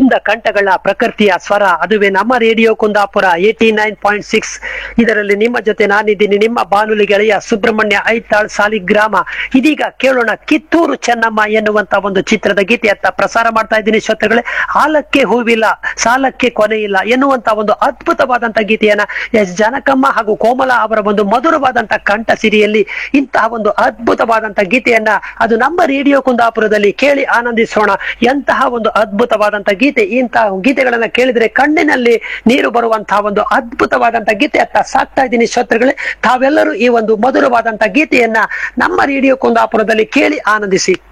ಕುಂದ ಕಂಠಗಳ ಪ್ರಕೃತಿಯ ಸ್ವರ ಅದುವೇ ನಮ್ಮ radio Kundapura eighty nine point six ಇದರಲ್ಲಿ ನಿಮ್ಮ ಜೊತೆ ನಾನಿದ್ದೀನಿ ನಿಮ್ಮ ಬಾನುಲಿ ಗೆಳೆಯ ಸುಬ್ರಹ್ಮಣ್ಯ ಐತಾಳ್ ಸಾಲಿಗ್ರಾಮ ಇದೀಗ ಕೇಳೋಣ ಕಿತ್ತೂರು ಚೆನ್ನಮ್ಮ ಎನ್ನುವಂತ ಒಂದು ಚಿತ್ರದ ಗೀತೆಯತ್ತ ಪ್ರಸಾರ ಮಾಡ್ತಾ ಇದ್ದೀನಿ ಶ್ರೋತೃಗಳೇ ಹಾಲಕ್ಕೆ ಹೂವಿಲ್ಲ ಸಾಲಕ್ಕೆ ಕೊನೆ ಇಲ್ಲ ಎನ್ನುವಂತ ಒಂದು ಅದ್ಭುತವಾದಂತ ಗೀತೆಯನ್ನ ಎಸ್ ಜನಕಮ್ಮ ಹಾಗೂ ಕೋಮಲ ಅವರ ಒಂದು ಮಧುರವಾದಂತ ಕಂಠ ಸಿರಿಯಲ್ಲಿ ಇಂತಹ ಒಂದು ಅದ್ಭುತವಾದಂತ ಗೀತೆಯನ್ನ ಅದು ನಮ್ಮ ರೇಡಿಯೋ ಕುಂದಾಪುರದಲ್ಲಿ ಕೇಳಿ ಆನಂದಿಸೋಣ ಎಂತಹ ಒಂದು ಅದ್ಭುತವಾದಂತ ಗೀತೆ ಇಂತಹ ಗೀತೆಗಳನ್ನ ಕೇಳಿದ್ರೆ ಕಣ್ಣಿನಲ್ಲಿ ನೀರು ಬರುವಂತಹ ಒಂದು ಅದ್ಭುತವಾದಂತ ಗೀತೆಯತ್ತ ಸಾಕ್ತಾ ಇದ್ದೀನಿ ಶ್ರೋತೃಗಳೇ ತಾವೆಲ್ಲರೂ ಈ ಒಂದು ಮಧುರವಾದಂತ ಗೀತೆಯನ್ನ ನಮ್ಮ ರೇಡಿಯೋ ಕುಂದಾಪುರದಲ್ಲಿ ಕೇಳಿ ಆನಂದಿಸಿ